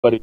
మరి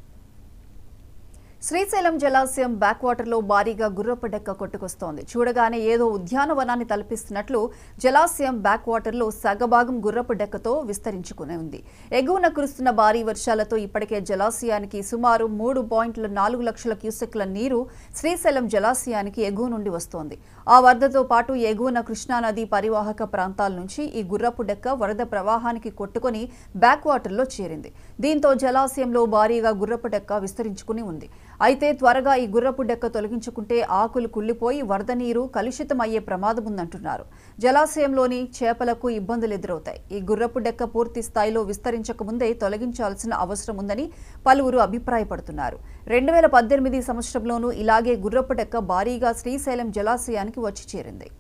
శ్రీశైలం జలాశయం back water లో భారీగా గుర్రపు డెక్క కొట్టుకొస్తోంది చూడగానే ఏదో ఉద్యానవనాన్ని తలపిస్తున్నట్లు జలాశయం బ్యాక్ వాటర్ లో సగభాగం గుర్రపు డెక్కతో విస్తరించుకుని ఉంది ఎగువన కురుస్తున్న భారీ వర్షాలతో ఇప్పటికే జలాశయానికి సుమారు మూడు పాయింట్ల నాలుగు లక్షల క్యూసెక్ల నీరు శ్రీశైలం జలాశయానికి ఎగువ నుండి వస్తోంది ఆ వరదతో పాటు ఎగువన కృష్ణానది పరివాహక ప్రాంతాల నుంచి ఈ గుర్రపు డెక్క వరద ప్రవాహానికి కొట్టుకొని బ్యాక్ వాటర్లో చేరింది దీంతో జలాశయంలో భారీగా గుర్రపు డెక్క విస్తరించుకుని ఉంది అయితే త్వరగా ఈ గుర్రపు డెక్క తొలగించుకుంటే ఆకులు కుళ్ళిపోయి వరద నీరు కలుషితం అయ్యే ప్రమాదం ఉందంటున్నారు జలాశయంలోని చేపలకు ఇబ్బందులు ఎదురవుతాయి ఈ గుర్రపు డెక్క పూర్తి స్థాయిలో విస్తరించక ముందే తొలగించాల్సిన అవసరం ఉందని పలువురు అభిప్రాయపడుతున్నారు రెండు వేల పద్దెనిమిది సంవత్సరంలోనూ ఇలాగే గుర్రపు డెక్క భారీగా శ్రీశైలం జలాశయానికి వచ్చి చేరింది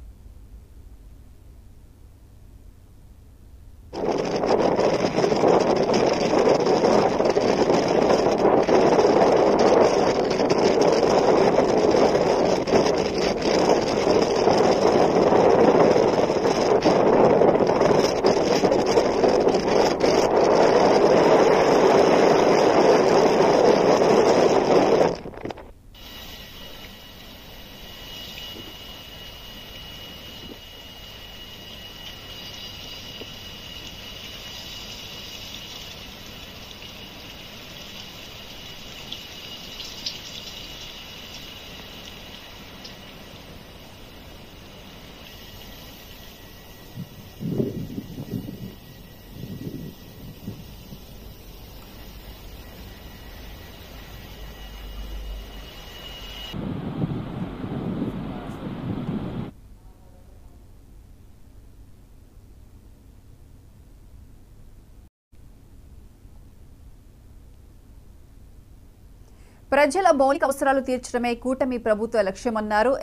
ప్రజల మౌలిక అవసరాలు తీర్చడమే కూటమి ప్రభుత్వ లక్ష్యమన్నారు